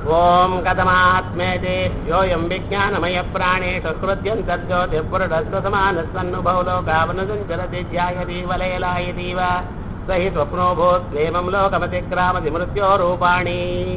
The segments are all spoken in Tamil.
ஓம் கதமாத்மேதே யோயம் விஜானமய பிராணேஷு ஸ்ருத்யந்தர்ஜோதிர்புருடஸ்வசமானஸ்வன்னுபௌ லோகாவனசஞ்சரதி ध्यायदीवलयलायदीव स हि स्वप्नो भूत्वेमं लोकमतिक्रामति मृत्योरूपाणि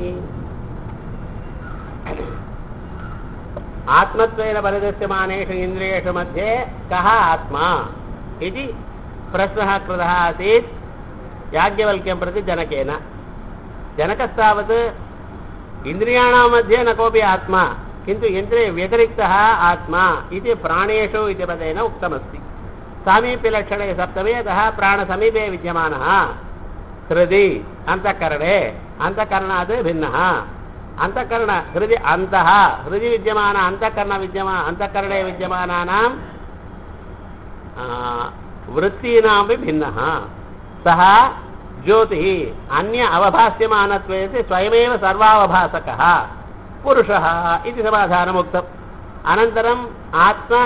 आत्मत्वेन परिदृश्यमानेषु इन्द्रियेषु मध्ये कः आत्मा इति प्रश्नः कृतः आसीत् याज्ञवल्क्यं प्रति जनकेन जनकस्तावत् इन्द्रियाणां मध्ये न कोऽपि आत्मा किन्तु इन्द्रियव्यतिरिक्तः आत्मा इति प्राणेषु इति पदेन उक्तमस्ति सामीप्यलक्षणे सप्तमे अतः प्राणसमीपे विद्यमानः हृदि अन्तःकरणे अन्तःकरणात् भिन्नः अन्तःकरण हृदि अन्तः हृदि विद्यमान अन्तःकरणविद्यमा अन्तःकरणे विद्यमानानां वृत्तीनामपि भिन्नः सः ज्योतिः अन्य अवभास्यमानत्वे स्वयमेव सर्वावभासकः पुरुषः इति समाधानमुक्तम् अनन्तरम् आत्मा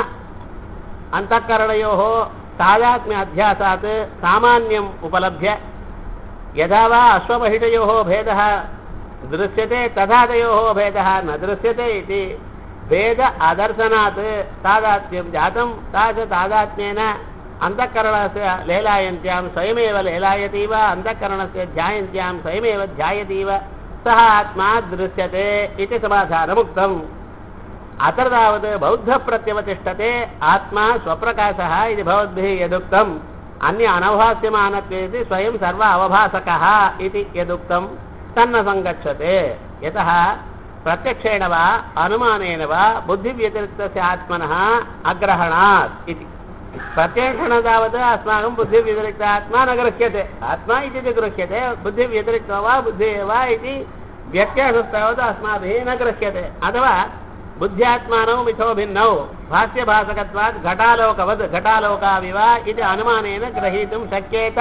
अन्तःकरणयोः तादात्म्य अध्यासात् सामान्यम् उपलभ्य यदा वा अश्वमहिषयोः भेदः दृश्यते तथा तयोः भेदः न दृश्यते इति भेद अदर्शनात् तादात्म्यं जातं तादृशतादात्म्येन अन्तःकरणस्य लेलायन्त्यां स्वयमेव लेलायतीव अन्तःकरणस्य ध्यायन्त्यां स्वयमेव ध्यायतीव सः आत्मा दृश्यते इति समाधानमुक्तम् अत्र तावत् बौद्धप्रत्यवतिष्ठते आत्मा स्वप्रकाशः इति भवद्भिः यदुक्तम् अन्य अनभास्यमानत्वे स्वयं सर्व अवभासकः इति यदुक्तं तन्न सङ्गच्छते यतः प्रत्यक्षेण वा अनुमानेन वा बुद्धिव्यतिरिक्तस्य आत्मनः अग्रहणात् इति प्रत्यक्षेण तावत् अस्माकं बुद्धिव्यतिरिक्त आत्मा न गृह्यते आत्मा इति गृह्यते बुद्धिव्यतिरिक्तो वा बुद्धिः वा इति व्यत्यासस्तावत् अस्माभिः न गृह्यते अथवा बुद्ध्यात्मानौ मिथो भिन्नौ भाष्यभासकत्वात् घटालोकवद् घटालोकाविव इति अनुमानेन ग्रहीतुं शक्येत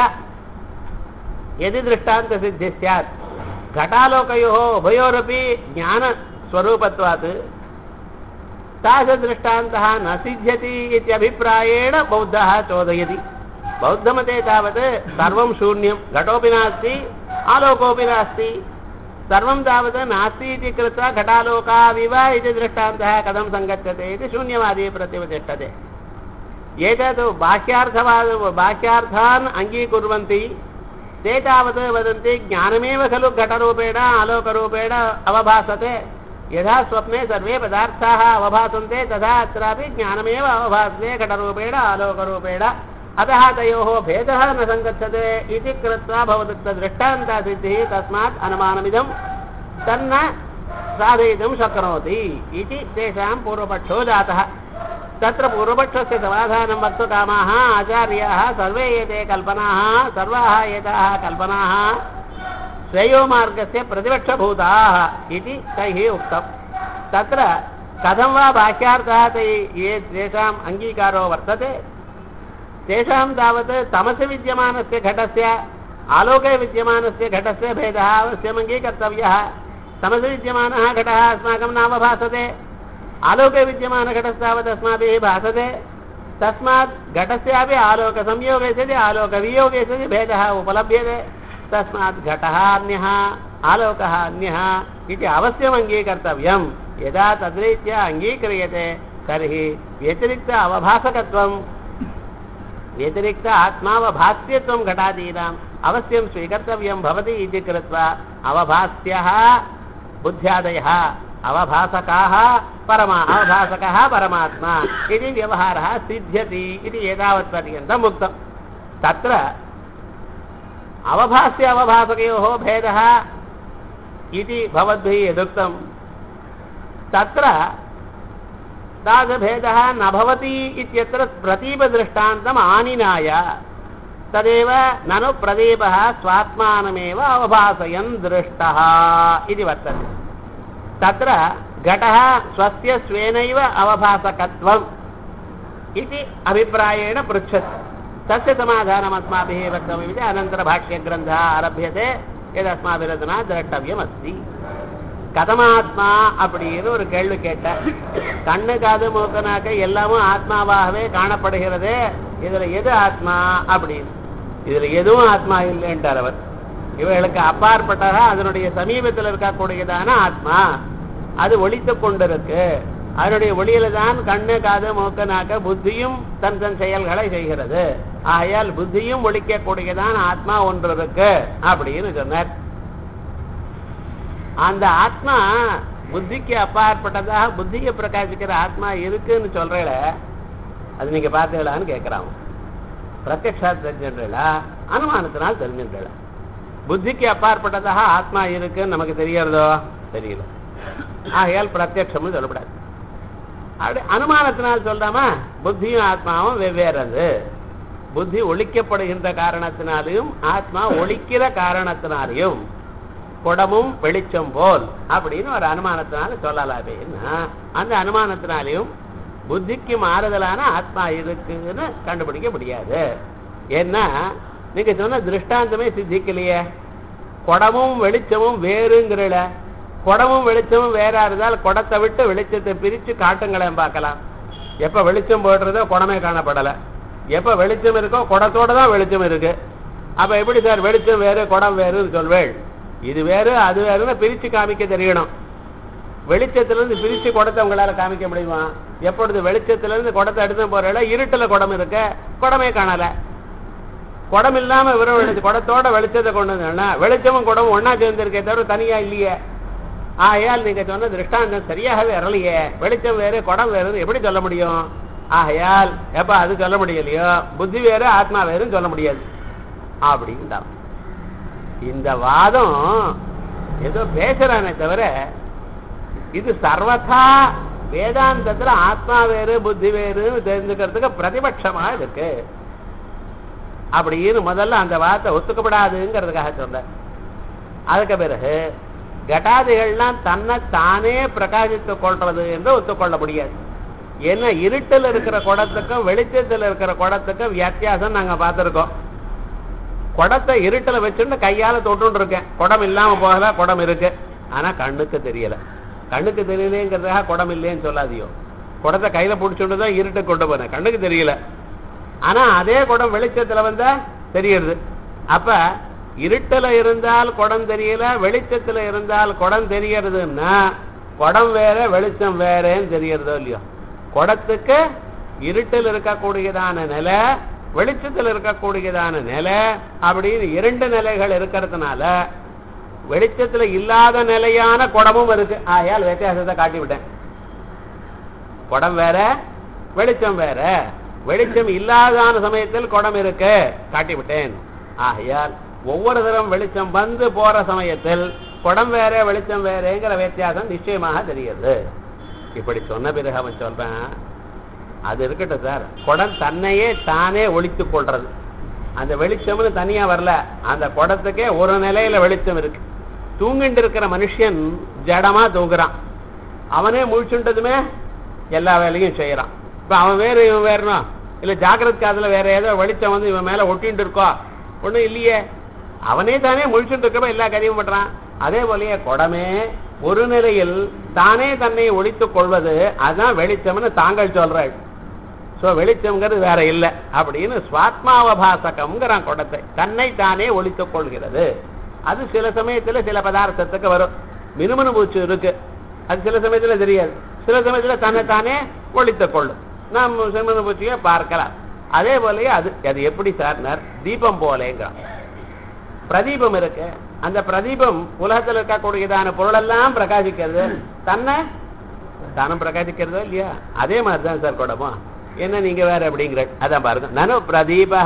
यदि दृष्टान्तसिद्धिः स्यात् घटालोकयोः उभयोरपि ज्ञानस्वरूपत्वात् तादृशदृष्टान्तः न सिद्ध्यति इत्यभिप्रायेण बौद्धः चोदयति बौद्धमते तावत् सर्वं शून्यं घटोपि नास्ति आलोकोऽपि नास्ति सर्वं तावत् नास्ति इति कृत्वा घटालोकाविव इति दृष्टान्तः कथं सङ्गच्छते इति शून्यवादी प्रतिपतिष्ठते एतत् बाह्यार्थवाद बाह्यार्थान् अङ्गीकुर्वन्ति ते तावत् वदन्ति ज्ञानमेव खलु घटरूपेण आलोकरूपेण अवभासते यथा स्वप्ने सर्वे पदार्थाः अवभासन्ते तथा अत्रापि ज्ञानमेव अवभासते घटरूपेण आलोकरूपेण अतः तयोः भेदः न सङ्गच्छते इति कृत्वा भवदुक्तदृष्टान्तसिद्धिः तस्मात् अनुमानमिदं तन्न साधयितुं शक्नोति इति तेषां पूर्वपक्षो जातः तत्र पूर्वपक्षस्य समाधानं वक्तुकामाः आचार्याः सर्वे एते कल्पनाः सर्वाः एताः कल्पनाः श्रेयोमार्गस्य प्रतिपक्षभूताः इति तैः उक्तं तत्र कथं वा बाह्यार्थः तै ये तेषाम् अङ्गीकारो वर्तते तेषां तावत् तमसि विद्यमानस्य घटस्य आलोके विद्यमानस्य घटस्य भेदः अवश्यम् अङ्गीकर्तव्यः तमसि विद्यमानः घटः अस्माकं नाम भासते आलोके विद्यमानघटस्तावत् अस्माभिः भासते तस्मात् घटस्यापि आलोकसंयोगे सति आलोकवियोगे सति भेदः उपलभ्यते तस्मात् घटः अन्यः आलोकः अन्यः इति अवश्यम् अङ्गीकर्तव्यं यदा तद्रीत्या अङ्गीक्रियते तर्हि व्यतिरिक्त अवभासकत्वं व्यतिरिक्त आत्मावभास्यत्वं घटादीनाम् अवश्यं स्वीकर्तव्यं भवति इति कृत्वा अवभास्यः बुद्ध्यादयः अवभासकाः परमा अवभासकः परमात्मा इति व्यवहारः सिद्ध्यति इति एतावत्पर्यन्तम् उक्तम् तत्र अवभास्य अवभासकयोः भेदः इति भवद्भिः यदुक्तं तत्र तादृशभेदः न भवति इत्यत्र प्रतीपदृष्टान्तम् आनिनाय तदेव ननु प्रदीपः स्वात्मानमेव अवभासयन् दृष्टः इति वर्तते तत्र घटः स्वस्य स्वेनैव अवभासकत्वम् इति अभिप्रायेण पृच्छति तस्य समाधानम् अस्माभिः वक्तव्यमिति अनन्तरभाष्यग्रन्थः आरभ्यते यदस्माभिरदना द्रष्टव्यमस्ति கதமாத்மா அப்படின்னு ஒரு கேள்வி கேட்டேன் கண்ணு காது மூக்கனாக்க எல்லாமும் ஆத்மாவாகவே காணப்படுகிறது இதுல எது ஆத்மா அப்படின்னு இதுல எதுவும் ஆத்மா இல்லைன்றார் அவர் இவைகளுக்கு அப்பாற்பட்டதா அதனுடைய சமீபத்தில் இருக்கக்கூடியதான ஆத்மா அது ஒழித்து கொண்டிருக்கு அதனுடைய ஒளியில தான் கண்ணு காது மூக்கு நாக்க புத்தியும் தன் தன் செயல்களை செய்கிறது ஆகையால் புத்தியும் ஒழிக்கக்கூடியதான் ஆத்மா ஒன்று இருக்கு அப்படின்னு சொன்னார் அந்த ஆத்மா புத்திக்கு அப்பாற்பட்டதாக புத்தியை பிரகாசிக்கிற ஆத்மா இருக்குன்னு சொல்றேல அது நீங்க பார்த்தீங்களான்னு கேட்கிறான் பிரத்யக்ஷா தெரிஞ்சுன்றா அனுமானத்தினால் தெரிஞ்சுன்றா புத்திக்கு அப்பாற்பட்டதாக ஆத்மா இருக்குன்னு நமக்கு தெரியறதோ தெரியல ஆகையால் பிரத்யக்ஷம்னு சொல்லக்கூடாது அப்படி அனுமானத்தினால் சொல்றாமா புத்தியும் ஆத்மாவும் வெவ்வேறது புத்தி ஒழிக்கப்படுகின்ற காரணத்தினாலையும் ஆத்மா ஒழிக்கிற காரணத்தினாலையும் குடமும் வெளிச்சம் போல் அப்படின்னு ஒரு அனுமானத்தினால சொல்லலாமேன்னா அந்த அனுமானத்தினாலையும் புத்திக்கு மாறுதலான ஆத்மா இருக்குன்னு கண்டுபிடிக்க முடியாது ஏன்னா நீங்க சொன்ன திருஷ்டாந்தமே சித்திக்கலையே குடமும் வெளிச்சமும் வேறுங்கிறல குடமும் வெளிச்சமும் வேறா இருந்தால் குடத்தை விட்டு வெளிச்சத்தை பிரிச்சு காட்டுங்களேன் பார்க்கலாம் எப்ப வெளிச்சம் போடுறதோ குடமே காணப்படலை எப்ப வெளிச்சம் இருக்கோ குடத்தோட தான் வெளிச்சம் இருக்கு அப்ப எப்படி சார் வெளிச்சம் வேறு குடம் வேறுன்னு சொல்வேள் இது வேறு அது வேறுன்னு பிரிச்சு காமிக்க தெரியணும் வெளிச்சத்திலிருந்து பிரிச்சு குடத்தை உங்களால காமிக்க முடியுமா எப்பொழுது வெளிச்சத்திலிருந்து குடத்தை எடுத்து போறல இருட்டுல குடம் இருக்க குடமே காணல குடம் இல்லாம வெறும் வெளிச்சம் குடத்தோட வெளிச்சத்தை கொண்டு வந்தோம்னா வெளிச்சமும் குடமும் ஒன்னா சேர்ந்திருக்கே தவிர தனியா இல்லையே ஆகையால் நீங்க சொன்ன திருஷ்டாந்தம் சரியாகவே வரலையே வெளிச்சம் வேறு குடம் வேறுன்னு எப்படி சொல்ல முடியும் ஆகையால் எப்ப அது சொல்ல முடியலையோ புத்தி வேறு ஆத்மா வேறுன்னு சொல்ல முடியாது அப்படின்டா இந்த வாதம் ஏதோ பேசுறானே தவிர இது சர்வதா வேதாந்தத்துல ஆத்மா வேறு புத்தி வேறுன்னு தெரிஞ்சுக்கிறதுக்கு பிரதிபட்சமா இருக்கு அப்படின்னு முதல்ல அந்த வார்த்தை ஒத்துக்கப்படாதுங்கிறதுக்காக சொல்ற அதுக்கு பிறகு கட்டாதிகள்லாம் தன்னை தானே பிரகாசித்துக் கொள்றது என்று ஒத்துக்கொள்ள முடியாது ஏன்னா இருட்டில் இருக்கிற குடத்துக்கும் வெளிச்சத்தில் இருக்கிற குடத்துக்கும் வித்தியாசம் நாங்க பார்த்திருக்கோம் குடத்தை இருட்டில் வச்சுட்டு கையால தொட்டு இருக்கேன் குடம் இல்லாம போகல குடம் இருக்கு ஆனா கண்ணுக்கு தெரியல கண்ணுக்கு தெரியலேங்கிறதுக்காக குடம் இல்லைன்னு சொல்லாதியோ குடத்தை கையில பிடிச்சுட்டு தான் இருட்டு கொண்டு போனேன் கண்ணுக்கு தெரியல ஆனா அதே குடம் வெளிச்சத்துல வந்தா தெரியுது அப்ப இருட்டுல இருந்தால் குடம் தெரியல வெளிச்சத்துல இருந்தால் குடம் தெரியறதுன்னா குடம் வேற வெளிச்சம் வேறேன்னு தெரியறதோ இல்லையோ குடத்துக்கு இருட்டில் இருக்கக்கூடியதான நிலை வெளிச்சத்தில் இருக்கக்கூடியதான நிலை அப்படின்னு இரண்டு நிலைகள் இருக்கிறதுனால வெளிச்சத்துல இல்லாத நிலையான குடமும் இருக்கு ஆகையால் வித்தியாசத்தை காட்டி விட்டேன் குடம் வேற வெளிச்சம் வேற வெளிச்சம் இல்லாதான சமயத்தில் குடம் இருக்கு காட்டி விட்டேன் ஆகையால் ஒவ்வொரு தரம் வெளிச்சம் வந்து போற சமயத்தில் குடம் வேற வெளிச்சம் வேறங்கிற வித்தியாசம் நிச்சயமாக தெரியுது இப்படி சொன்ன பிறகு அவன் சொல்றேன் அது இருக்கட்டும் சார் குடம் தன்னையே தானே ஒழித்து கொள்றது அந்த வெளிச்சம்னு தனியா வரல அந்த குடத்துக்கே ஒரு நிலையில வெளிச்சம் இருக்கு தூங்கிட்டு இருக்கிற மனுஷன் ஜடமா தூங்குறான் அவனே முழிச்சுட்டதுமே எல்லா வேலையும் செய்யறான் இப்ப அவன் வேறு இவன் வேறனா இல்ல ஜாக்கிரத் காதுல வேற ஏதோ வெளிச்சம் வந்து இவன் மேல ஒட்டிட்டு இருக்கோ ஒண்ணும் இல்லையே அவனே தானே முழிச்சுட்டு இருக்கப்ப எல்லா காரியமும் பண்றான் அதே போலயே குடமே ஒரு நிலையில் தானே தன்னை ஒழித்துக் கொள்வது அதுதான் வெளிச்சம்னு தாங்கள் சொல்றாள் சோ வெளிச்சம்ங்கிறது வேற இல்லை அப்படின்னு சுவாத்மாவபாசகம்ங்கிறான் குடத்தை தன்னை தானே ஒழித்துக் கொள்கிறது அது சில சமயத்துல சில பதார்த்தத்துக்கு வரும் மினுமினு பூச்சி இருக்கு அது சில சமயத்துல தெரியாது சில சமயத்துல தன்னை தானே ஒழித்துக் கொள்ளும் நாம் மினுமினு பூச்சியை பார்க்கலாம் அதே போலயே அது அது எப்படி சார்னார் தீபம் போலேங்கிறான் பிரதீபம் இருக்கு அந்த பிரதீபம் உலகத்தில் இருக்கக்கூடியதான பொருளெல்லாம் பிரகாசிக்கிறது தன்னை தானும் பிரகாசிக்கிறதோ இல்லையா அதே மாதிரி தான் சார் குடமா என்ன நீங்க வேற அப்படிங்கிற அதான் பாருங்க நனு பிரதீபா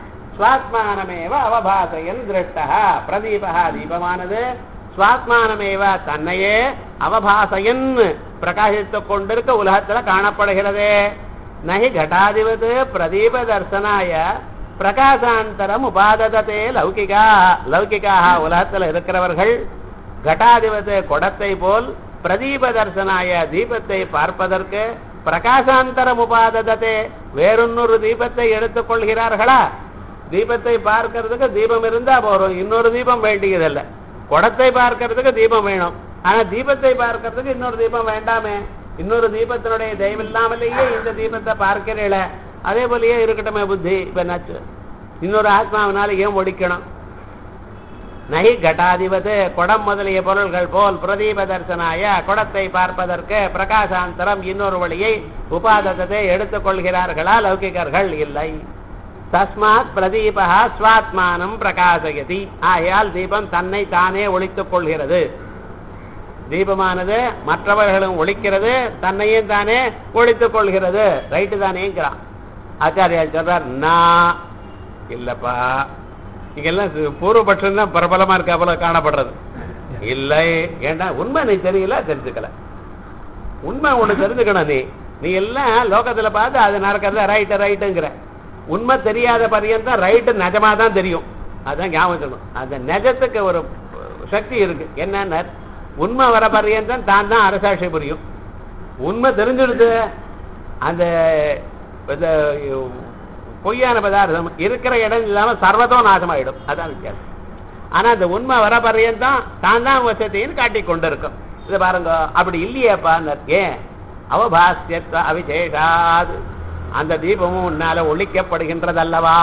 சுவாத்மானமேவ அவபாசையன் திருஷ்டா பிரதீபா தீபமானது சுவாத்மானமேவ தன்னையே அவபாசையன் பிரகாசித்துக் கொண்டிருக்க உலகத்துல காணப்படுகிறதே நகி கட்டாதிபது பிரதீப தர்சனாய பிரகாசாந்தரம் உபாததே லௌகிகா லௌகிகாக உலகத்துல இருக்கிறவர்கள் கட்டாதிபது குடத்தை போல் பிரதீப தர்சனாய தீபத்தை பார்ப்பதற்கு பிரகாசாந்தரம் உபாததே வேறொன்னொரு தீபத்தை எடுத்துக் கொள்கிறார்களா தீபத்தை பார்க்கறதுக்கு தீபம் இருந்தா போறோம் இன்னொரு தீபம் வேண்டியதில்லை குடத்தை பார்க்கறதுக்கு தீபம் வேணும் ஆனா தீபத்தை பார்க்கறதுக்கு இன்னொரு தீபம் வேண்டாமே இன்னொரு தீபத்தினுடைய தயவு இல்லாமலேயே இந்த தீபத்தை பார்க்கிறீள அதே போலயே இருக்கட்டுமே புத்தி இப்ப என்னாச்சு இன்னொரு ஆத்மாவினால ஏன் ஒழிக்கணும் நகி கட்டாதிபது குடம் முதலிய பொருள்கள் போல் பிரதீப தர்சனாய குடத்தை பார்ப்பதற்கு பிரகாசாந்தரம் இன்னொரு வழியை உபாதத்தை எடுத்துக் கொள்கிறார்களா லௌகிகர்கள் இல்லை தஸ்மாத் பிரதீபா ஸ்வாத்மானம் பிரகாசயதி ஆகையால் தீபம் தன்னை தானே ஒழித்துக் கொள்கிறது தீபமானது மற்றவர்களும் ஒழிக்கிறது தன்னையும் தானே ஒழித்துக் கொள்கிறது ரைட்டு தானேங்கிறான் ஆச்சாரியால் சொல்றார் நான் இல்லப்பா இங்கெல்லாம் சு- பூர்வபட்சம் தான் பிரபலமா இருக்கா போல காணப்படுறது இல்லை ஏண்டா உண்மை நீ தெரியல தெரிஞ்சுக்கல உண்மை ஒண்ணு தெரிஞ்சுக்கணும் நீ நீ எல்லாம் லோகத்துல பார்த்து அது நடக்கிறத ரைட்டு ரைட்டுங்கிற உண்மை தெரியாத பரியந்தம் ரைட்டு நிஜமா தான் தெரியும் அதான் ஞாபகம் வச்சுக்கணும். அந்த நிஜத்துக்கு ஒரு சக்தி இருக்கு என்னன்னா உண்மை வர பரியந்தம் தான் தான் அரசாட்சி புரியும் உண்மை தெரிஞ்சிடுது அந்த இந்த பொய்யான பதார்த்தம் இருக்கிற இடம் இல்லாம சர்வதோ நாசமாயிடும் அதான் வித்தியாசம் ஆனா அந்த உண்மை வர பரியந்தம் தான் தான் வசதின்னு காட்டிக் கொண்டிருக்கும் இது பாருங்க அப்படி இல்லையேப்பா ஏன் அவபாசியத்வ அவிசேஷாது அந்த தீபமும் உன்னால ஒழிக்கப்படுகின்றதல்லவா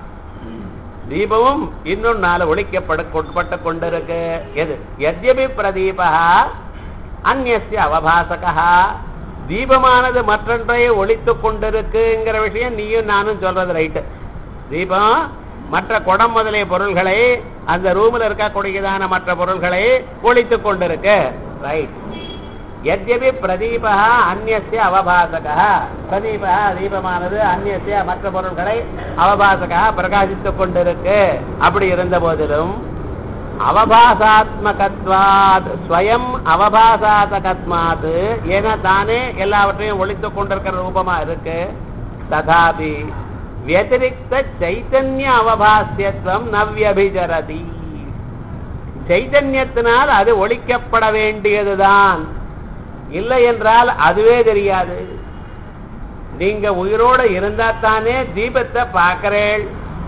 தீபமும் இன்னொன்னால ஒழிக்கப்பட்டு கொண்டிருக்கு எது எத்யபி பிரதீபா அந்நிய அவபாசகா தீபமானது மற்றொன்றையே ஒழித்துக் கொண்டிருக்குங்கிற விஷயம் நீயும் நானும் சொல்றது ரைட்டு தீபம் மற்ற குடம் முதலிய பொருள்களை அந்த ரூம்ல இருக்கக்கூடியதான மற்ற பொருள்களை ஒழித்துக் கொண்டிருக்கு ரைட் எத்யபி பிரதீபா அந்நிய அவபாசக பிரதீபா தீபமானது அந்நிய மற்ற பொருள்களை அவபாசக பிரகாசித்துக் கொண்டிருக்கு அப்படி இருந்த போதிலும் அவபாசாத்மகத்வாத் ஸ்வயம் அவபாசாதகத்மாத் ஏன்னா தானே எல்லாவற்றையும் ஒழித்துக் கொண்டிருக்கிற ரூபமா இருக்கு ததாபி व्यतिरिक्त சைத்தன்ய அவபாசியத்துவம் நவ்யபிஜரதி சைத்தன்யத்தினால் அது ஒழிக்கப்பட வேண்டியதுதான் இல்லை என்றால் அதுவே தெரியாது நீங்க உயிரோட இருந்தா தானே தீபத்தை பார்க்கிறேள்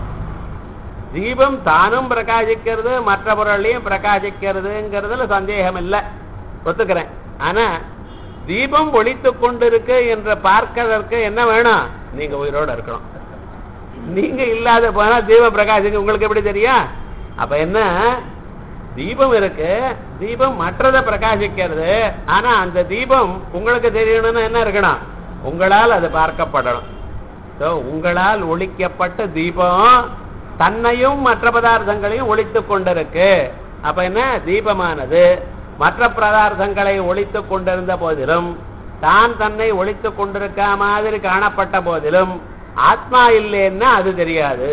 தீபம் தானும் பிரகாசிக்கிறது மற்ற பொருளையும் பிரகாசிக்கிறதுங்கிறதுல சந்தேகம் இல்லை ஒத்துக்கிறேன் ஆனா தீபம் ஒழித்து கொண்டிருக்கு என்று பார்க்கறதற்கு என்ன வேணும் நீங்க உயிரோட இருக்கணும் நீங்க இல்லாத போனா தீப பிரகாசிக்கு உங்களுக்கு எப்படி தெரியும் அப்ப என்ன தீபம் இருக்கு தீபம் மற்றதை பிரகாசிக்கிறது ஆனா அந்த தீபம் உங்களுக்கு தெரியணும்னா என்ன இருக்கணும் உங்களால் அது பார்க்கப்படணும் So, உங்களால் ஒழிக்கப்பட்ட தீபம் தன்னையும் மற்ற பதார்த்தங்களையும் ஒழித்துக் கொண்டிருக்கு அப்ப என்ன தீபமானது மற்ற பதார்த்தங்களை ஒழித்துக் கொண்டிருந்த போதிலும் தான் தன்னை ஒழித்துக் கொண்டிருக்க மாதிரி காணப்பட்ட போதிலும் ஆத்மா இல்லைன்னா அது தெரியாது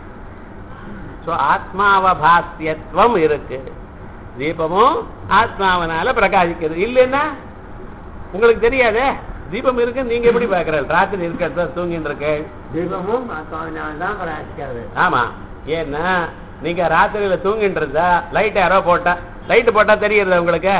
சோ ஆத்மாவபாசியத்துவம் இருக்கு தீபமும் ஆத்மாவனால பிரகாசிக்கிறது இல்லைன்னா உங்களுக்கு தெரியாதே தீபம் இருக்கு நீங்க எப்படி பாக்குறீங்க ராத்திரி இருக்கிறத தூங்கிட்டு இருக்கு தீபமும் ஆத்மாவினால் தான் பிரகாசிக்கிறது ஆமா ஏன்னா நீங்க ராத்திரியில தூங்கிட்டு இருந்தா லைட் யாரோ போட்டா லைட் போட்டா தெரியுது உங்களுக்கு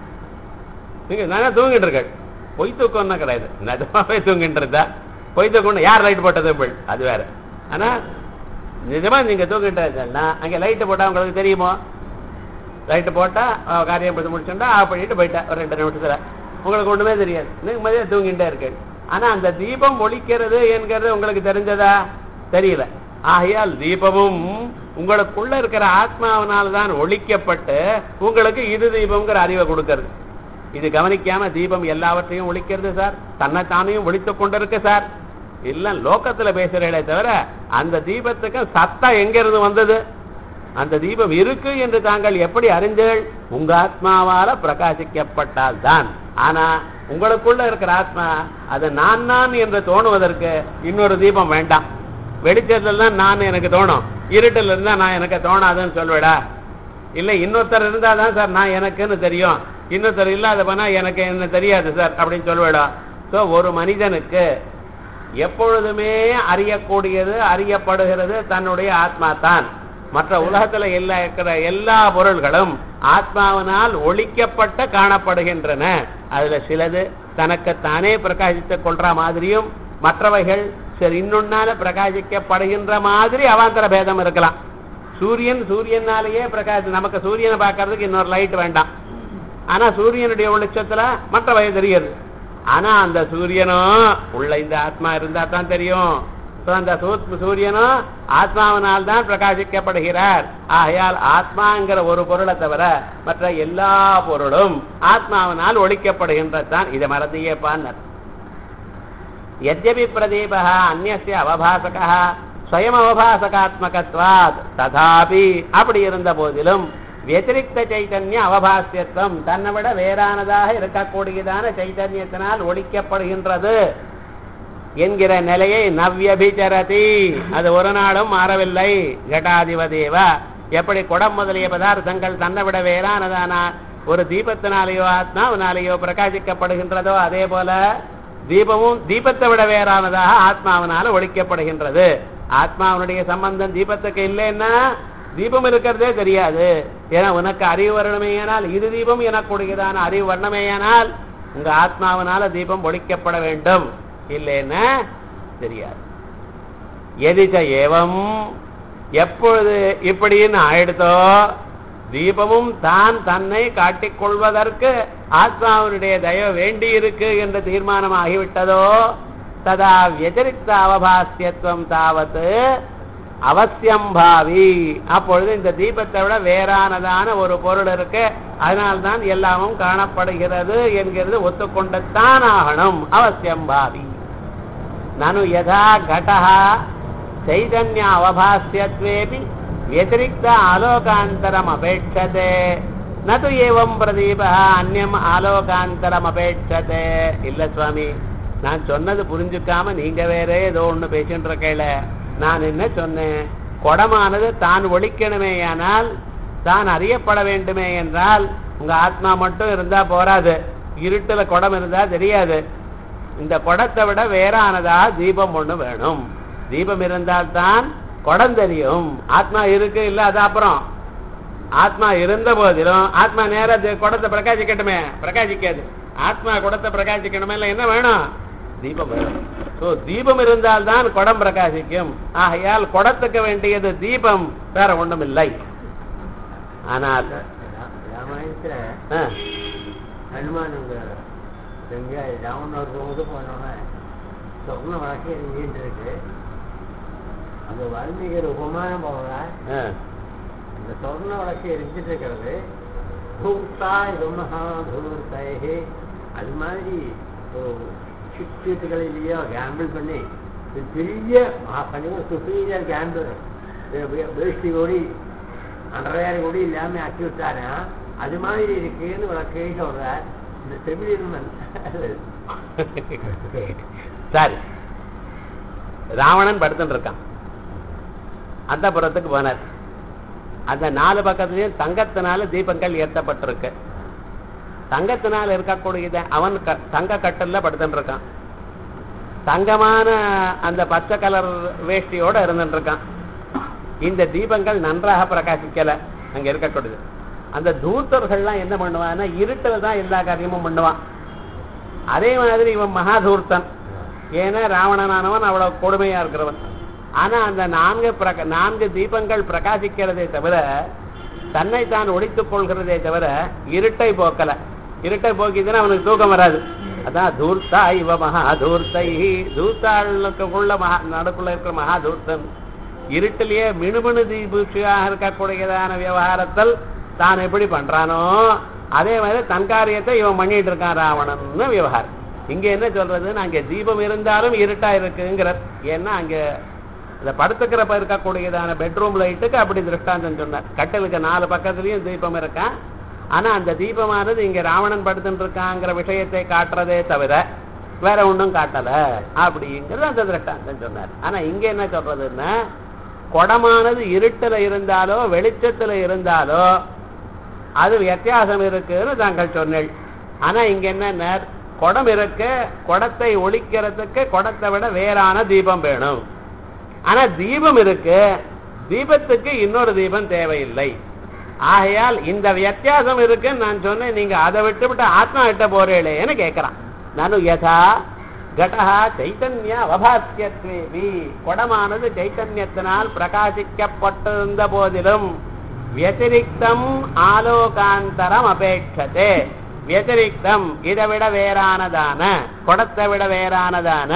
நீங்க நானே தூங்கிட்டு இருக்கேன் பொய் தூக்கம்னா கிடையாது நிஜமாவே தூங்கிட்டு இருந்தா பொய் தூக்கம் யார் லைட் போட்டது இப்படி? அது வேற ஆனா நிஜமா நீங்க தூங்கிட்டு இருந்தீங்கன்னா அங்க லைட் போட்டா உங்களுக்கு தெரியுமோ லைட் போட்டா அவ காரியம் பண்ணி முடிச்சுட்டா ஆஃப் பண்ணிட்டு போயிட்டா ஒரு ரெண்டு நிமிஷத்துல உங்களுக்கு ஒண்ணுமே தெரியாது நீங்க மதியா தூங்கிட்டே இருக்கு ஆனா அந்த தீபம் ஒழிக்கிறது என்கிறது உங்களுக்கு தெரிஞ்சதா தெரியல ஆகையால் தீபமும் உங்களுக்குள்ள இருக்கிற ஆத்மாவினால் தான் ஒழிக்கப்பட்டு உங்களுக்கு இது தீபம்ங்கிற அறிவை கொடுக்கிறது இது கவனிக்காம தீபம் எல்லாவற்றையும் ஒழிக்கிறது சார் தன்னைத்தானையும் ஒழித்துக் கொண்டிருக்கு சார் எல்லாம் லோகத்துல பேசுறீங்களே தவிர அந்த தீபத்துக்கு சத்தம் எங்க இருந்து வந்தது அந்த தீபம் இருக்கு என்று தாங்கள் எப்படி அறிந்தீர்கள் உங்க ஆத்மாவால பிரகாசிக்கப்பட்டால் தான் ஆனா உங்களுக்குள்ள இருக்கிற ஆத்மா அது நான் நான் என்று தோணுவதற்கு இன்னொரு தீபம் வேண்டாம் வெளிச்சத்துல தான் நான் எனக்கு தோணும் இருட்டில் இருந்தா நான் எனக்கு தோணாதுன்னு சொல்வேடா இல்ல இன்னொருத்தர் இருந்தாதான் சார் நான் எனக்குன்னு தெரியும் இன்னொருத்தர் இல்லாத போனா எனக்கு என்ன தெரியாது சார் அப்படின்னு சொல்வேடா சோ ஒரு மனிதனுக்கு எப்பொழுதுமே அறியக்கூடியது அறியப்படுகிறது தன்னுடைய ஆத்மா தான் மற்ற உலகத்துல எல்லா இருக்கிற எல்லா பொருள்களும் ஆத்மாவினால் ஒழிக்கப்பட்டு காணப்படுகின்றன அதுல சிலது தனக்கு தானே பிரகாசித்துக் கொள்ற மாதிரியும் மற்றவைகள் சரி இன்னொன்னால பிரகாசிக்கப்படுகின்ற மாதிரி அவாந்தர பேதம் இருக்கலாம் சூரியன் சூரியனாலேயே பிரகாசி நமக்கு சூரியனை பார்க்கறதுக்கு இன்னொரு லைட் வேண்டாம் ஆனா சூரியனுடைய வெளிச்சத்துல மற்றவை தெரியுது ஆனா அந்த சூரியனும் உள்ள இந்த ஆத்மா இருந்தா தான் தெரியும் So, அந்த சூத்- சூரியனும் ஆத்மாவினால் தான் பிரகாசிக்கப்படுகிறார் ஆகையால் ஆத்மாங்கிற ஒரு பொருளை தவிர மற்ற எல்லா பொருளும் ஆத்மாவினால் ஒழிக்கப்படுகின்றதுதான் இதை மறந்தியேப்பான் यद्यपि प्रदीपः अन्यस्य அவபாசகः ஸ்வயம் அவபாசகாத்மகத்வாத் ததாபி அப்படி இருந்த போதிலும் व्यतिरिक्त சைத்தன்ய அவபாசியத்துவம் தன்னை விட வேறானதாக இருக்கக்கூடியதான சைத்தன்யத்தினால் ஒழிக்கப்படுகின்றது என்கிற நிலையை நவ்யபிச்சரதி அது ஒரு நாளும் மாறவில்லை ஜட்டாதிபதேவ எப்படி குடம் முதலிய பதார்த்தங்கள் தன்னை விட வேறானதான ஒரு தீபத்தினாலேயோ ஆத்மாவினாலேயோ பிரகாசிக்கப்படுகின்றதோ அதே போல தீபமும் தீபத்தை விட வேறானதாக ஆத்மாவினால ஒழிக்கப்படுகின்றது ஆத்மாவினுடைய சம்பந்தம் தீபத்துக்கு இல்லைன்னா தீபம் இருக்கிறதே தெரியாது ஏன்னா உனக்கு அறிவு வரணுமேயானால் இது தீபம் எனக்கூடியதான அறிவு வரணுமேயானால் உங்க ஆத்மாவினால தீபம் ஒழிக்கப்பட வேண்டும் இல்லைன்னா தெரியாது எதிச்ச ஏவம் எப்பொழுது இப்படின்னு ஆயிடுதோ தீபமும் தான் தன்னை காட்டிக் கொள்வதற்கு ஆத்மாவினுடைய தயவு வேண்டி இருக்கு என்ற தீர்மானம் ஆகிவிட்டதோ ததா व्यतिरिक्त அவபாசியத்துவம் தாவத்து அவசியம் பாவி அப்பொழுது இந்த தீபத்தை விட வேறானதான ஒரு பொருள் இருக்கு அதனால்தான் எல்லாமும் காணப்படுகிறது என்கிறது ஒத்துக்கொண்டுத்தான் ஆகணும் அவசியம் பாவி நனு யதா கடः चैतन्य अवभास्यत्वेऽपि व्यतिरिक्त आलोकान्तरम् अपेक्षते न तु एवं प्रदीपः अन्यम् ஆலோகாந்தரம் அபேட்சதே இல்ல சுவாமி நான் சொன்னது புரிஞ்சுக்காம நீங்க வேற ஏதோ ஒண்ணு பேசிட்டு இருக்கல நான் என்ன சொன்னேன் குடமானது தான் ஒழிக்கணுமேயானால் தான் அறியப்பட வேண்டுமே என்றால் உங்க ஆத்மா மட்டும் இருந்தா போராது இருட்டுல குடம் இருந்தா தெரியாது இந்த குடத்தை விட வேறானதா தீபம் ஒண்ணு வேணும் தீபம் இருந்தால்தான் குடம் தெரியும் ஆத்மா இருக்கு இல்ல அது அப்புறம் ஆத்மா இருந்த போதிலும் ஆத்மா நேரா தி- குடத்தை பிரகாசிக்கட்டுமே பிரகாசிக்காது ஆத்மா குடத்தை பிரகாசிக்கணுமே இல்ல என்ன வேணும் தீபம் வேணும் சோ தீபம் இருந்தால்தான் குடம் பிரகாசிக்கும் ஆகையால் குடத்துக்கு வேண்டியது தீபம் வேற ஒண்ணும் இல்லை ஆனால் ராமாயணத்துல ஆ, ஹனுமானுங்க எங்க ராவணர் போது போனோன்னே சொப்ன வழக்கு எங்கிட்டு இருக்கு அந்த வால்மீகர் உபமானம் போகிறார் ஆ, இந்த சொர்ண வழக்கு எரிஞ்சிட்டு இருக்கிறது தூர்த்தா இதுமஹா தூர்த்தைஹே அது மாதிரி சீட்டுகளிலேயோ கேம்பிள் பண்ணி இது பெரிய கண்டிப்பாக சுப்பீரியர் கேம்பிள் வேஷ்டி கூடி அன்றரையாயிரம் கோடி இல்லாம ஆக்கி விட்டாரா அது மாதிரி இருக்குன்னு விளக்கே சொல்றார் இந்த செவிலியர்மன் சரி ராவணன் படுத்துட்டு இருக்கான் அந்த புறத்துக்கு போனார் அந்த நாலு பக்கத்துலயும் தங்கத்தினால தீபங்கள் ஏற்றப்பட்டிருக்கு தங்கத்தினால இருக்கக்கூடியத அவன் க- தங்க கட்டல்ல படுத்துட்டு இருக்கான் தங்கமான அந்த பச்சை கலர் வேஷ்டியோட இருந்துட்டு இருக்கான் இந்த தீபங்கள் நன்றாக பிரகாசிக்கல அங்க இருக்கக்கூடியது அந்த தூர்த்தர்கள்லாம் என்ன பண்ணுவான்னா இருட்டுல தான் எல்லா காரியமும் பண்ணுவான் அதே மாதிரி இவன் மகாதூர்த்தன் ஏன்னா ராவணனானவன் அவ்வளவு கொடுமையா இருக்கிறவன் ஆனா அந்த நான்கு பிரக நான்கு தீபங்கள் பிரகாசிக்கிறதே தவிர தன்னை தான் ஒழித்துக் கொள்கிறதே தவிர இருட்டை போக்கல இருட்டை போக்கிதுன்னா அவனுக்கு தூக்கம் வராது அதான் தூர்த்தா இவ மகா தூர்த்தை தூர்த்தாளுக்குள்ள மகா நடுக்குள்ள இருக்கிற மகா தூர்த்தன் இருட்டிலேயே மினுமினு தீபூச்சியாக இருக்கக்கூடியதான விவகாரத்தில் தான் எப்படி பண்றானோ அதே மாதிரி தன் காரியத்தை இவன் பண்ணிட்டு இருக்கான் ராவணன்னு விவகாரம் இங்க என்ன சொல்றதுன்னு அங்க தீபம் இருந்தாலும் இருட்டா இருக்குங்கிற ஏன்னா அங்க இந்த படுத்துக்கிறப்ப இருக்கக்கூடியதான பெட்ரூம் லைட்டுக்கு அப்படி திருஷ்டாந்தம் சொன்னார் கட்டலுக்கு நாலு பக்கத்துலயும் தீபம் இருக்கான் ஆனா அந்த தீபமானது இங்க ராவணன் படுத்துட்டு இருக்காங்கிற விஷயத்தை காட்டுறதே தவிர வேற ஒண்ணும் காட்டல அப்படிங்கிறது அந்த திருஷ்டாந்தம் சொன்னார் ஆனா இங்க என்ன சொல்றதுன்னா குடமானது இருட்டுல இருந்தாலோ வெளிச்சத்துல இருந்தாலோ அது வித்தியாசம் இருக்குன்னு தாங்கள் சொன்னீள் ஆனா இங்க என்ன குடம் இருக்கு குடத்தை ஒழிக்கிறதுக்கு குடத்தை விட வேறான தீபம் வேணும் ஆனா தீபம் இருக்கு தீபத்துக்கு இன்னொரு தீபம் தேவையில்லை ஆகையால் இந்த வித்தியாசம் இருக்குன்னு நான் சொன்னேன் நீங்க அதை விட்டு விட்டு ஆத்மா விட்ட போறீங்களேன்னு கேட்கிறான் நானும் யதா கடஹா சைத்தன்ய அவபாசியத்வேபி குடமானது சைத்தன்யத்தினால் பிரகாசிக்கப்பட்டிருந்த போதிலும் व्यतिरिक्तம் ஆலோகாந்தரம் அபேட்சதே व्यतिरिक्तம் இதை விட வேறானதான குடத்தை விட வேறானதான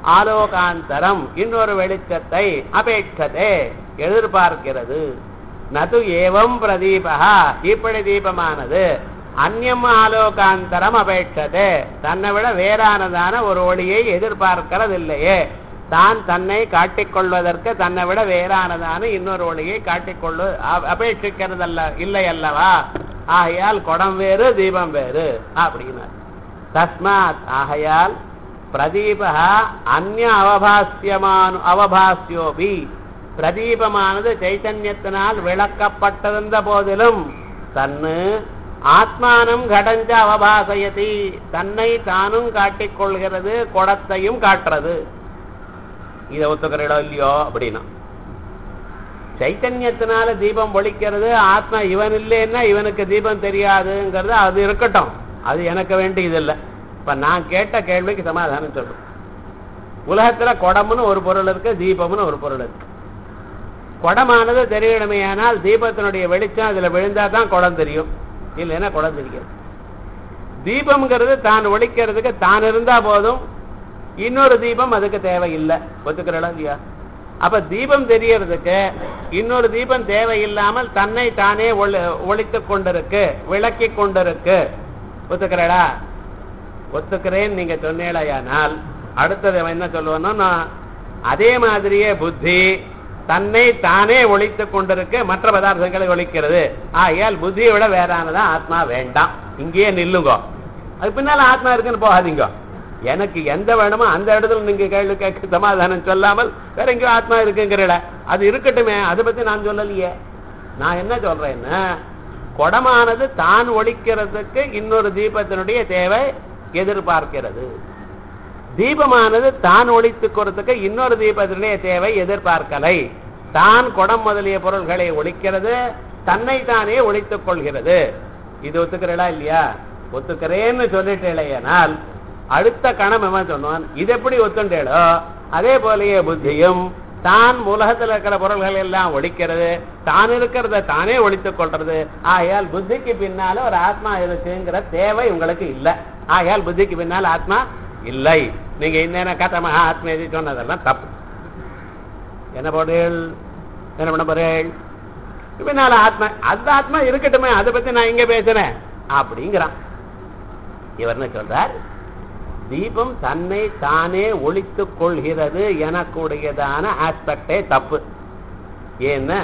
ஆலோகாந்தரம் இன்னொரு வெளிச்சத்தை அபேட்சதே எதிர்பார்க்கிறது நது ஏவம் பிரதீபா இப்படி தீபமானது அந்நியம் ஆலோகாந்தரம் அபேட்சதே தன்னை விட வேறானதான ஒரு ஒளியை எதிர்பார்க்கிறதில்லையே தான் தன்னை காட்டிக்கொள்வதற்கு தன்னை விட வேறானதான இன்னொரு ஒளியை காட்டிக்கொள்ளு அ- அபேட்சிக்கிறதல்ல இல்லை அல்லவா ஆகையால் குடம் வேறு தீபம் வேறு அப்படின்னார் தஸ்மாத் ஆகையால் பிரதீப அந்நிய அவபாசியமானு அவபாசியோபி பிரதீபமானது சைத்தன்யத்தினால் விளக்கப்பட்டிருந்த போதிலும் தன்னு ஆத்மானம் கடஞ்ச அவபாசயதி தன்னை தானும் காட்டிக்கொள்கிறது குடத்தையும் காட்டுறது இதை ஒத்துக்கிறீடோ இல்லையோ அப்படின்னா சைத்தன்யத்தினால தீபம் ஒழிக்கிறது ஆத்மா இவன் இல்லைன்னா இவனுக்கு தீபம் தெரியாதுங்கிறது அது இருக்கட்டும் அது எனக்கு வேண்டியது இல்லை இப்ப நான் கேட்ட கேள்விக்கு சமாதானம் சொல்றேன் உலகத்துல குடம்னு ஒரு பொருள் இருக்கு தீபம்னு ஒரு பொருள் இருக்கு குடமானது தெரியணுமேயானால் தீபத்தினுடைய வெளிச்சம் அதுல விழுந்தா தான் குடம் தெரியும் இல்லைன்னா குடம் தெரியாது தீபம்ங்கிறது தான் ஒழிக்கிறதுக்கு தான் இருந்தா போதும் இன்னொரு தீபம் அதுக்கு தேவையில்லை ஒத்துக்கிறடா இல்லையா அப்ப தீபம் தெரியறதுக்கு இன்னொரு தீபம் தேவையில்லாமல் தன்னை தானே ஒழித்து கொண்டிருக்கு விளக்கி கொண்டிருக்கு ஒத்துக்கிறடா ஒத்துக்கிறேன் நீங்க சொன்னேடையானால் அடுத்தது அவன் என்ன சொல்லுவானோ அதே மாதிரியே புத்தி தன்னை தானே ஒழித்து கொண்டிருக்கு மற்ற பதார்த்தங்களை ஒழிக்கிறது ஆகையால் புத்தியை விட வேறானதான் ஆத்மா வேண்டாம் இங்கேயே நில்லுங்க அது பின்னால ஆத்மா இருக்குன்னு போகாதீங்க எனக்கு எந்த வேணுமோ அந்த இடத்துல நீங்க கேள்வி கேட்க சமாதானம் சொல்லாமல் வேற எங்கேயோ ஆத்மா இருக்குங்கிறட அது இருக்கட்டுமே அதை பத்தி நான் சொல்லலையே நான் என்ன சொல்றேன்னா குடமானது தான் ஒழிக்கிறதுக்கு இன்னொரு தீபத்தினுடைய தேவை எதிர்பார்க்கிறது தீபமானது தான் ஒழித்துக்கிறதுக்கு இன்னொரு தீபத்தினுடைய தேவை எதிர்பார்க்கலை தான் குடம் முதலிய பொருள்களை ஒழிக்கிறது தன்னை தானே ஒழித்துக் கொள்கிறது இது ஒத்துக்கிறடா இல்லையா ஒத்துக்கிறேன்னு சொல்லிட்டேனால் அடுத்த கணம் என்ன சொன்னான் இது எப்படி ஒத்துண்டேடோ அதே போலயே புத்தியும் தான் உலகத்தில் இருக்கிற பொருள்கள் எல்லாம் ஒழிக்கிறது தான் இருக்கிறத தானே ஒழித்துக் கொள்றது ஆகையால் புத்திக்கு பின்னால ஒரு ஆத்மா இருக்குங்கிற தேவை உங்களுக்கு இல்லை ஆகையால் புத்திக்கு பின்னால் ஆத்மா இல்லை நீங்க இந்த கதமா ஆத்மா எது சொன்னதெல்லாம் தப்பு என்ன போடுகள் என்ன பண்ண போறேள் பின்னால ஆத்மா அந்த ஆத்மா இருக்கட்டுமே அதை பத்தி நான் இங்க பேசுறேன் அப்படிங்கிறான் இவர் என்ன சொல்றார் தீபம் தன்னை தானே ஒழித்துக் கொள்கிறது எனக்குடையதான ஆஸ்பெக்டே தப்பு ஏன்னா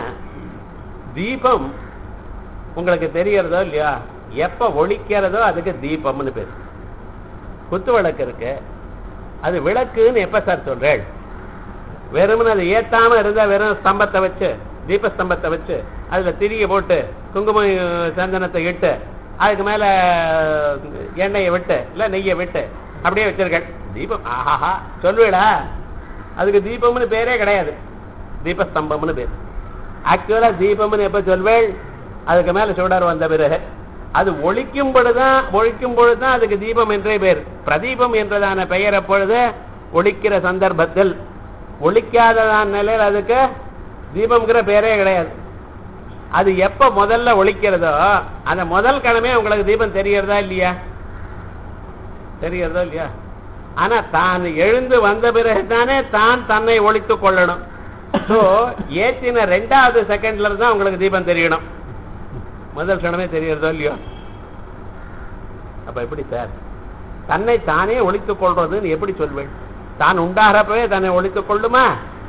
தீபம் உங்களுக்கு தெரியறதோ இல்லையா எப்ப ஒழிக்கிறதோ அதுக்கு தீபம்னு பேரு குத்து விளக்கு இருக்கு அது விளக்குன்னு எப்ப சார் சொல்றேன் வெறுமனு அதை ஏத்தாம இருந்தா வெறும் ஸ்தம்பத்தை வச்சு தீபஸ்தம்பத்தை வச்சு அதுல திரிய போட்டு குங்குமம் சந்தனத்தை இட்டு அதுக்கு மேல எண்ணெயை விட்டு இல்ல நெய்யை விட்டு அப்படியே வச்சிருக்க தீபம் ஆஹாஹா சொல்லுவேடா அதுக்கு தீபம்னு பேரே கிடையாது தீபஸ்தம்பம்னு பேர் ஆக்சுவலா தீபம்னு எப்ப சொல்வேள் அதுக்கு மேல சுடர் வந்த பிறகு அது ஒழிக்கும் பொழுதுதான் ஒழிக்கும் பொழுதுதான் அதுக்கு தீபம் என்றே பேர் பிரதீபம் என்றதான பெயர் எப்பொழுது ஒழிக்கிற சந்தர்ப்பத்தில் ஒழிக்காததான நிலையில் அதுக்கு தீபம்ங்கிற பேரே கிடையாது அது எப்ப முதல்ல ஒழிக்கிறதோ அந்த முதல் கிழமை உங்களுக்கு தீபம் தெரியறதா இல்லையா தெரியறதோ இல்லையா ஆனா தான் எழுந்து வந்த பிறகுதானே தான் தன்னை ஒழித்துக் கொள்ளணும் ஸோ ஏற்றின ரெண்டாவது செகண்ட்ல இருந்தா உங்களுக்கு தீபம் தெரியணும் முதல் கணமே தெரியறதோ இல்லையோ அப்ப எப்படி சார் தன்னை தானே ஒழித்துக் கொள்றதுன்னு எப்படி சொல்வேன் தான் உண்டாகிறப்பவே தன்னை ஒழித்துக் கொள்ளுமா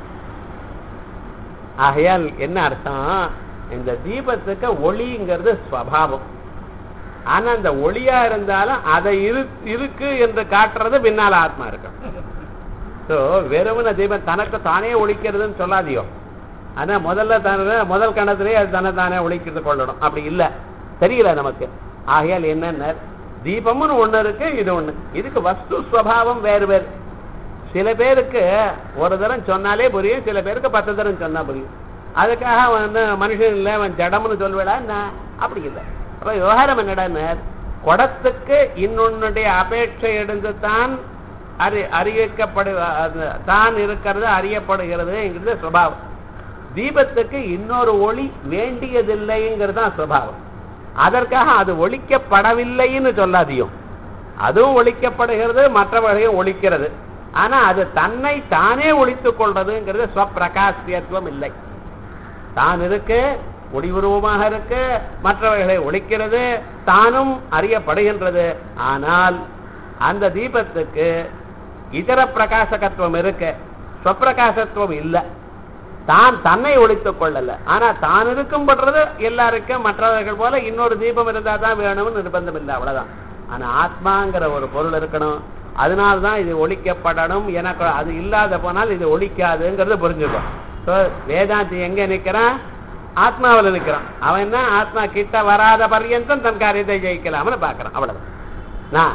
ஆகையால் என்ன அர்த்தம் இந்த தீபத்துக்கு ஒளிங்கிறது ஸ்வபாவம் ஆனா அந்த ஒளியா இருந்தாலும் அதை இரு இருக்கு என்று காட்டுறது பின்னால ஆத்மா இருக்கும் ஸோ வெறுமன தீபம் தனக்கு தானே ஒழிக்கிறதுன்னு சொல்லாதியோ ஆனா முதல்ல தானே முதல் கணத்திலே அது தன்னை தானே ஒழிக்கிறது கொள்ளணும் அப்படி இல்ல தெரியல நமக்கு ஆகையால் என்னென்ன தீபம்னு ஒண்ணு இருக்கு இது ஒண்ணு இதுக்கு வஸ்து ஸ்வபாவம் வேறு வேறு சில பேருக்கு ஒரு தரம் சொன்னாலே புரியும் சில பேருக்கு பத்து தரம் சொன்னா புரியும் அதுக்காக வந்து மனுஷன் இல்லை அவன் ஜடம்னு சொல்வேடா என்ன அப்படி இல்லை அப்ப விவகாரம் என்னடா குடத்துக்கு இன்னொன்னுடைய அபேட்சை எடுத்து தான் அறி அறிவிக்கப்படு அது தான் இருக்கிறது அறியப்படுகிறதுங்கிறது சுபாவம் தீபத்துக்கு இன்னொரு ஒளி வேண்டியதில்லைங்கிறது தான் சுபாவம் அதற்காக அது ஒழிக்கப்படவில்லைன்னு சொல்லாதியும் அதுவும் ஒழிக்கப்படுகிறது மற்றவர்களையும் ஒழிக்கிறது ஆனா அது தன்னை தானே ஒழித்துக் கொள்றதுங்கிறது ஸ்வப்பிரகாசியத்துவம் இல்லை தான் இருக்கு ஒளிவுருவமாக இருக்கு மற்றவர்களை ஒழிக்கிறது தானும் அறியப்படுகின்றது ஆனால் அந்த தீபத்துக்கு இதர பிரகாசகத்துவம் இருக்கு ஸ்வப்பிரகாசத்துவம் இல்லை தான் தன்னை ஒழித்துக் கொள்ளல ஆனா தான் இருக்கும் பண்றது எல்லாருக்கும் மற்றவர்கள் போல இன்னொரு தீபம் இருந்தா தான் வேணும்னு நிர்பந்தம் இல்லை அவ்வளவுதான் ஆனா ஆத்மாங்கிற ஒரு பொருள் இருக்கணும் அதனால்தான் இது ஒழிக்கப்படணும் எனக்கு அது இல்லாத போனால் இது ஒழிக்காதுங்கிறது புரிஞ்சுக்கும் ஸோ வேதாந்தி எங்க நிக்கிறான் ஆத்மாவில் நிக்கிறான் அவன் என்ன ஆத்மா கிட்ட வராத பர்யந்தம் தன் காரியத்தை ஜெயிக்கலாம்னு பார்க்கறான் அவ்வளவுதான் நான்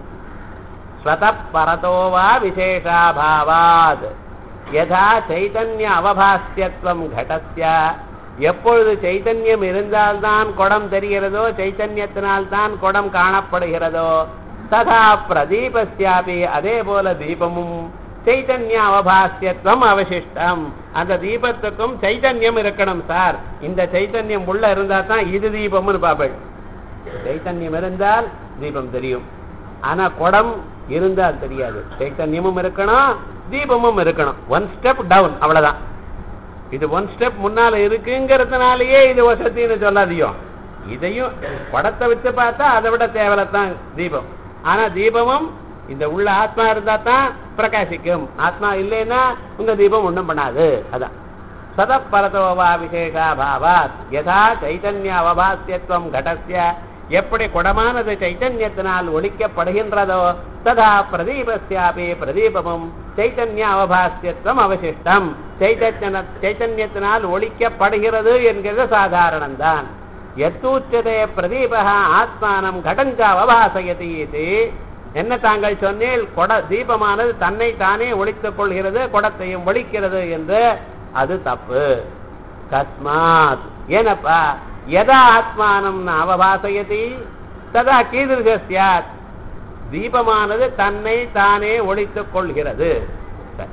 ஸ்வத பரதோ வா விசேஷாபாவாத் யதா சைதன்ய அவபாஸ்யத்துவம் கடஸ்ய எப்பொழுது சைத்தன்யம் இருந்தால்தான் குடம் தெரிகிறதோ சைத்தன்யத்தினால்தான் குடம் காணப்படுகிறதோ ததா பிரதீபஸ்யாபி அதே போல தீபமும் சைத்தன்ய அவபாஸ்யத்துவம் அவசிஷ்டம் அந்த தீபத்துக்கும் சைத்தன்யம் இருக்கணும் சார் இந்த சைத்தன்யம் உள்ள இருந்தா தான் இது தீபம்னு பாப்பேன் சைத்தன்யம் இருந்தால் தீபம் தெரியும் ஆனா குடம் இருந்தால் தெரியாது சைத்தன்யமும் இருக்கணும் தீபமும் இருக்கணும் ஒன் ஸ்டெப் டவுன் அவ்வளவுதான் இது ஒன் ஸ்டெப் முன்னால இருக்குங்கிறதுனாலயே இது வசதின்னு சொல்லாதியோ இதையும் படத்தை வச்சு பார்த்தா அதை விட தேவலத்தான் தீபம் ஆனா தீபமும் இந்த உள்ள ஆத்மா இருந்தா தான் பிரகாசிக்கும் ஆத்மா இல்லைன்னா உங்க தீபம் ஒண்ணும் பண்ணாது அதான் சத பரதோவா விசேஷாபாவாத் யதா சைத்தன்ய அவபாசியத்துவம் கடசிய எப்படி குடமானது சைத்தன்யத்தினால் ஒழிக்கப்படுகின்றதோ ததா பிரதீபஸ்யாபி பிரதீபமும் சைத்தன்ய அவபாசியத்துவம் அவசிஷ்டம் சைத்தன்ய சைத்தன்யத்தினால் ஒழிக்கப்படுகிறது என்கிறது சாதாரணம்தான் எத்தூச்சதே பிரதீப ஆத்மானம் கடஞ்ச அவபாசயதி இது என்ன தாங்கள் சொன்னேன் கொட தீபமானது தன்னை தானே ஒழித்துக் கொள்கிறது குடத்தையும் ஒழிக்கிறது என்று அது தப்பு கஸ்மாத் ஏனப்பா எதா ஆத்மானம் அவபாசயதி ததா கீதிருஷ சியாத் தீபமானது தன்னை தானே ஒழித்துக் கொள்கிறது சரி.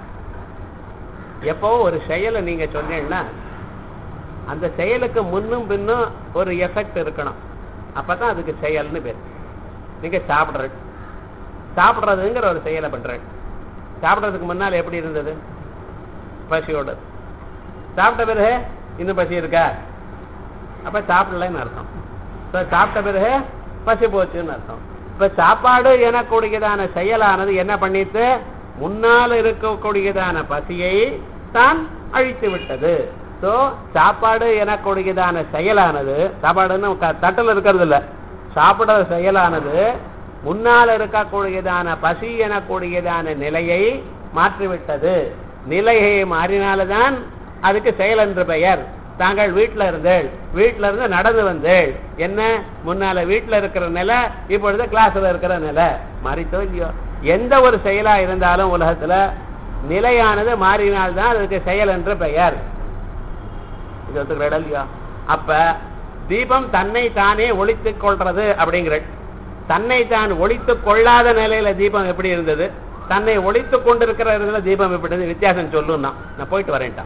எப்போ ஒரு செயலை நீங்க சொன்னீங்கன்னா அந்த செயலுக்கு முன்னும் பின்னும் ஒரு எஃபெக்ட் இருக்கணும் அப்பதான் அதுக்கு செயல்னு பேர் நீங்க சாப்பிடுற சாப்பிடுறதுங்கிற ஒரு செயலை பண்ற சாப்பிடுறதுக்கு முன்னால் எப்படி இருந்தது பசியோடு சாப்பிட்ட பிறகு இன்னும் பசி இருக்கா அப்ப சாப்பிடலன்னு அர்த்தம் இப்ப சாப்பிட்ட பிறகு பசி போச்சுன்னு அர்த்தம் இப்ப சாப்பாடு எனக்கூடியதான செயலானது என்ன பண்ணிட்டு முன்னால் இருக்கக்கூடியதான பசியை தான் அழித்து விட்டது சோ சாப்பாடு எனக்கூடியதான செயலானது சாப்பாடுன்னு க- தட்டுல இருக்கிறது இல்ல சாப்பிடுற செயலானது முன்னால் இருக்கக்கூடியதான பசி எனக்கூடியதான நிலையை மாற்றிவிட்டது நிலையை மாறினால்தான் அதுக்கு செயல் என்று பெயர் தாங்கள் வீட்டில் இருந்தேள் வீட்டில இருந்து நடந்து வந்தேள் என்ன முன்னால வீட்டில் இருக்கிற நிலை இப்பொழுது கிளாஸ்ல இருக்கிற நிலை மாறித்தோ இல்லையோ எந்த ஒரு செயலா இருந்தாலும் உலகத்துல நிலையானது மாறினால்தான் அதுக்கு செயல் என்று பெயர் இது ஒத்துக்கிற இல்லையா அப்ப தீபம் தன்னை தானே ஒழித்துக் கொள்றது அப்படிங்கிற தன்னை தான் ஒழித்துக் கொள்ளாத நிலையில தீபம் எப்படி இருந்தது தன்னை ஒழித்துக் கொண்டிருக்கிற இடத்துல தீபம் எப்படி இருந்தது வித்தியாசம் சொல்லுன்னா நான் போயிட்டு வரேன்ட்டான்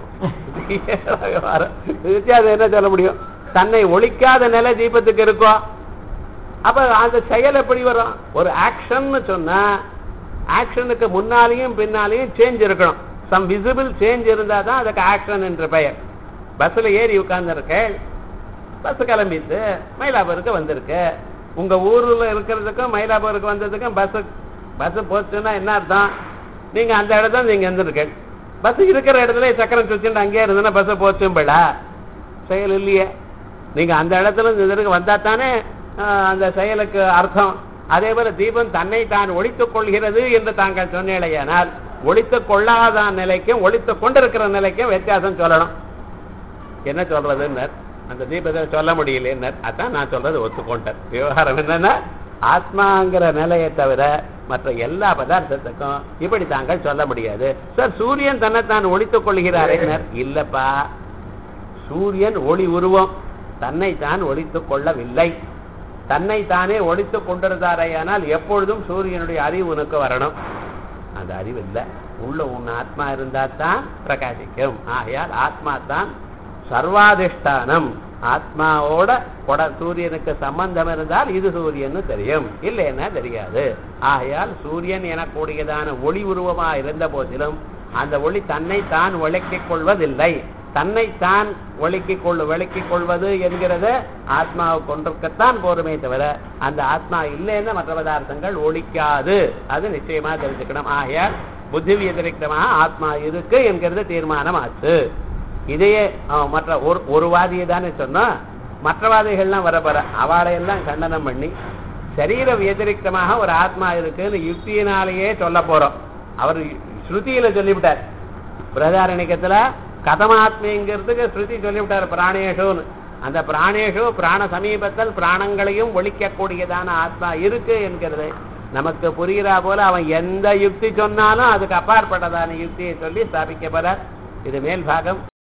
வித்தியாசம் என்ன சொல்ல முடியும் தன்னை ஒழிக்காத நிலை தீபத்துக்கு இருக்கோ அப்ப அந்த செயல் எப்படி வரும் ஒரு ஆக்ஷன்னு சொன்னா ஆக்ஷனுக்கு முன்னாலேயும் பின்னாலேயும் சேஞ்ச் இருக்கணும் சம் விசிபிள் சேஞ்ச் இருந்தா தான் அதுக்கு ஆக்ஷன் என்று பெயர் பஸ்ல ஏறி உட்கார்ந்துருக்கேன் பஸ் கிளம்பிட்டு மயிலாப்பூருக்கு வந்திருக்கு உங்க ஊர்ல இருக்கிறதுக்கும் மயிலாப்பூருக்கு வந்ததுக்கும் பஸ் பஸ் போச்சுன்னா என்ன அர்த்தம் நீங்க அந்த இடத்துல நீங்க இருந்திருக்கேன் பஸ் இருக்கிற இடத்துல சக்கரம் சுச்சுட்டு அங்கேயே இருந்ததுன்னா பஸ் போச்சும்படா செயல் இல்லையே நீங்க அந்த இடத்துல இந்த இதற்கு வந்தா தானே ஆஹ், அந்த செயலுக்கு அர்த்தம் அதே போல தீபம் தன்னை தான் ஒழித்துக் கொள்கிறது என்று தாங்கள் சொன்னேடையானால் ஒழித்துக் கொள்ளாத நிலைக்கும் ஒழித்துக் கொண்டிருக்கிற நிலைக்கும் வித்தியாசம் சொல்லணும் என்ன சொல்றதுன்னர் அந்த தீபத்தை சொல்ல முடியலன்னர் அதான் நான் சொல்றது ஒத்துக்கொண்டேன் விவகாரம் என்னன்னா ஆத்மாங்கிற நிலையை தவிர மற்ற எல்லா பதார்த்தத்துக்கும் இப்படி தாங்கள் சொல்ல முடியாது சார் சூரியன் தன்னைத்தான் ஒழித்துக் கொள்கிறாரேனர் இல்லப்பா சூரியன் ஒளி உருவம் தன்னைத்தான் ஒழித்துக் கொள்ளவில்லை தன்னை தானே ஒழித்துக் கொண்டிருந்தாரேயானால் எப்பொழுதும் சூரியனுடைய அறிவு உனக்கு வரணும் அந்த அறிவு இல்லை உள்ள உன் ஆத்மா இருந்தா தான் பிரகாசிக்கும் ஆகையால் ஆத்மா தான் சர்வாதிஷ்டானம் ஆத்மாவோட கொட சூரியனுக்கு சம்பந்தம் இருந்தால் இது சூரியன்னு தெரியும் இல்லைன்னா தெரியாது ஆகையால் சூரியன் எனக்கூடியதான ஒளி உருவமா இருந்த போதிலும் அந்த ஒளி தன்னை தான் விளக்கிக் கொள்வதில்லை தன்னை தான் ஒழுக்கிக் கொள்ளு விளக்கிக் கொள்வது என்கிறது ஆத்மாவை கொண்டிருக்கத்தான் போருமே தவிர அந்த ஆத்மா இல்லைன்னா மற்ற பதார்த்தங்கள் ஒழிக்காது அது நிச்சயமா தெரிஞ்சுக்கணும் ஆகையால் புத்தி வியதிரிக்தமாக ஆத்மா இருக்கு என்கிறது தீர்மானம் ஆச்சு இதையே அவன் மற்ற ஒரு ஒரு வாதியை தானே சொன்னா மற்றவாதிகள்லாம் வரப்போற அவளையெல்லாம் கண்டனம் பண்ணி சரீர வியதிரிக்தமாக ஒரு ஆத்மா இருக்குன்னு யுக்தியினாலேயே சொல்ல போறோம் அவர் ஸ்ருதியில சொல்லிவிட்டார் பிரதாரணிக்கத்துல கதமாத்மிங்கிறதுக்கு ஸ்ருதி சொல்லிவிட்டார் பிராணேஷுன்னு அந்த பிராணேஷு பிராண சமீபத்தில் பிராணங்களையும் ஒழிக்கக்கூடியதான ஆத்மா இருக்கு என்கிறது நமக்கு புரிகிறா போல அவன் எந்த யுக்தி சொன்னாலும் அதுக்கு அப்பாற்பட்டதான யுக்தியை சொல்லி ஸ்தாபிக்க போறார் இது மேல் பாகம்